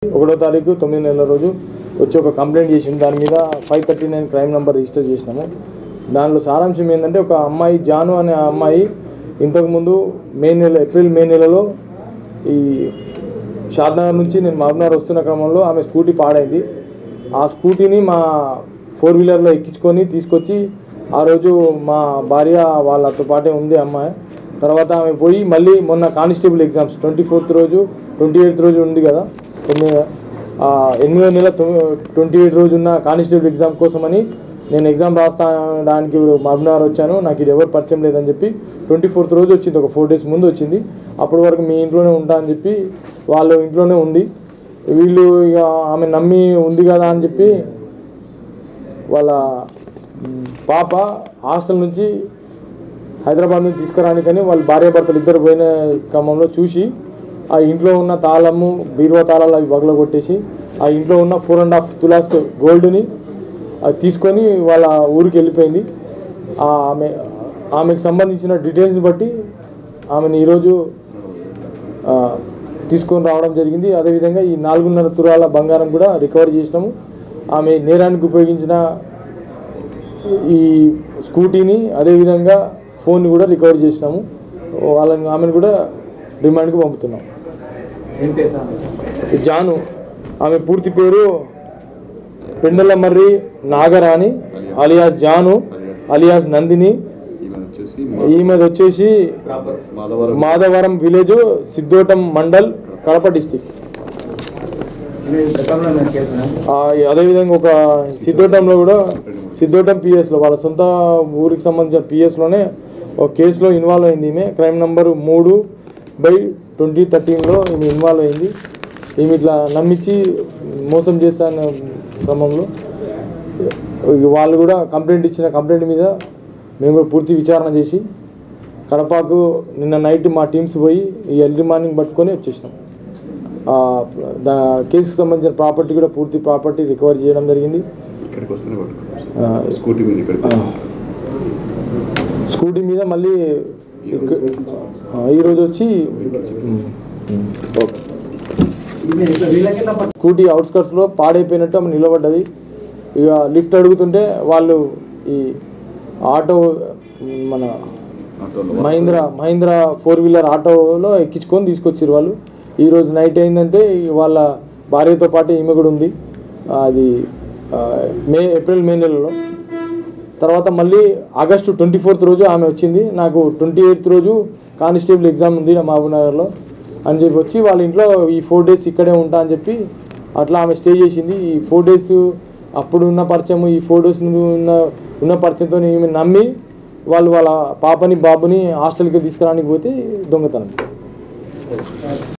ఒకటో తారీఖు తొమ్మిది నెలల రోజు వచ్చి ఒక కంప్లైంట్ చేసింది దాని మీద five thirty nine crime number register చేసినాము దానిలో సారాంశం ఏంటంటే ఒక అమ్మాయి జాను అనే అమ్మాయి ఇంతకుముందు మే నెల ఏప్రిల్ మే నెలలో ఈ షాద్నగర్ నుంచి నేను మహబూబ్నగర్ వస్తున్న క్రమంలో ఆమె స్కూటీ పాడైంది ఆ స్కూటీని మా ఫోర్ వీలర్లో ఎక్కించుకొని తీసుకొచ్చి ఆ రోజు మా భార్య వాళ్ళతో పాటే ఉంది అమ్మాయి తర్వాత ఆమె పోయి మళ్ళీ మొన్న కానిస్టేబుల్ ఎగ్జామ్స్ ట్వంటీ ఫోర్త్ రోజు ట్వంటీ ఎయిత్ రోజు ఉంది కదా తొమ్మిది ఆ, ఎనిమిదో నెల ట్వంటీ ఎయిట్ రోజు ఉన్న కానిస్టేబుల్ ఎగ్జామ్ కోసమని నేను ఎగ్జామ్ రాస్తాడానికి మహబూబ్నగర్ వచ్చాను నాకు ఇది ఎవరు పరిచయం లేదని చెప్పి ట్వంటీ ఫోర్త్ రోజు వచ్చింది ఒక ఫోర్ డేస్ ముందు వచ్చింది అప్పటి వరకు మీ ఇంట్లోనే ఉంటా అని చెప్పి వాళ్ళు ఇంట్లోనే ఉంది వీళ్ళు ఇక ఆమె నమ్మి ఉంది కదా అని చెప్పి వాళ్ళ మ్, పాప హాస్టల్ నుంచి హైదరాబాద్ నుంచి తీసుకురానికని వాళ్ళ భార్యాభర్తలు ఇద్దరు పోయిన క్రమంలో చూసి ఆ ఇంట్లో ఉన్న తాళము బీరువా తాళాలు అవి బగల కొట్టేసి ఆ ఇంట్లో ఉన్న ఫోర్ అండ్ హాఫ్ తులాస్ గోల్డ్ని అది తీసుకొని వాళ్ళ ఊరికి వెళ్ళిపోయింది ఆ ఆమె ఆమెకు సంబంధించిన డీటెయిల్స్ బట్టి ఆమెను ఈరోజు ఆ, తీసుకొని రావడం జరిగింది అదేవిధంగా ఈ నాలుగున్నర తురాల బంగారం కూడా రికవర్ చేసినాము ఆమె నేరానికి ఉపయోగించిన ఈ స్కూటీని అదేవిధంగా ఫోన్ని కూడా రికవర్ చేసినాము వాళ్ళని ఆమెను కూడా రిమాండ్కి పంపుతున్నాం ఏం పేరు సార్ ఈ జాను ఆమె పూర్తి పేరు పెండల మర్రి నాగరాణి అలియాస్ జాను అలియాస్ నందిని ఈమె వచ్చేసి ఈమెది వచ్చేసి proper Madhavaram Madhavaram village Siddavatam mandal Kadapa district గతంలో నేను కేసు ఆ, అదేవిధంగా ఒక సిద్ధోటంలో కూడా సిద్ధోటం పిఎస్లో వాళ్ళ సొంత ఊరికి సంబంధించిన పిఎస్లోనే ఒక కేసులో ఇన్వాల్వ్ అయింది ఈమె క్రైమ్ నెంబర్ మూడు బై ట్వంటీ థర్టీన్లో ఈమె ఇన్వాల్వ్ అయింది ఈమె ఇట్లా నమ్మించి మోసం చేశాన క్రమంలో ఇక వాళ్ళు కూడా కంప్లైంట్ ఇచ్చిన కంప్లైంట్ మీద మేము కూడా పూర్తి విచారణ చేసి కడపకు నిన్న నైట్ మా టీమ్స్ పోయి ఈ ఎర్లీ మార్నింగ్ పట్టుకొని వచ్చేసినాం ఆ, దా కేసుకు సంబంధించిన ప్రాపర్టీ కూడా పూర్తి ప్రాపర్టీ రికవర్ చేయడం జరిగింది ఇక్కడికి వస్తేనే పట్టుకోవచ్చు ఆ, స్కూటీ మీద ఇక్కడికి స్కూటీ మీద మళ్ళీ ఇక్క- ఆ, ఈరోజు వచ్చి ఉమ్, ఉమ్, ఓకే వీళ్ళకి ఎట్లా పట్టు స్కూటీ అవుట్స్కట్స్లో పాడైపోయినట్టు ఆమె నిలబడ్డది ఇక లిఫ్ట్ అడుగుతుంటే వాళ్ళు ఈ ఆటో మన ఆటోలో మహీంద్రా మహీంద్రా ఫోర్ వీలర్ ఆటోలో ఎక్కించుకొని తీసుకొచ్చారు వాళ్ళు ఈరోజు నైట్ అయిందంటే వాళ్ళ భార్యతో పాటు ఈమె కూడా ఉంది అది ఆ, మే ఏప్రిల్ మే నెలలో తర్వాత మళ్ళీ ఆగస్టు ట్వంటీ ఫోర్త్ రోజు ఆమె వచ్చింది నాకు ట్వంటీ ఎయిత్ రోజు కానిస్టేబుల్ ఎగ్జామ్ ఉంది నా మహబూబ్ నగర్లో అని చెప్పి వచ్చి వాళ్ళ ఇంట్లో ఈ ఫోర్ డేస్ ఇక్కడే ఉంటా అని చెప్పి అట్లా ఆమె స్టే చేసింది ఈ ఫోర్ డేస్ అప్పుడు ఉన్న పరిచయం ఈ ఫోర్ డేస్ ముందు ఉన్న ఉన్న పరిచయంతో ఈమె నమ్మి వాళ్ళు వాళ్ళ పాపని బాబుని హాస్టల్కి తీసుకురానికి పోతే దొంగతనం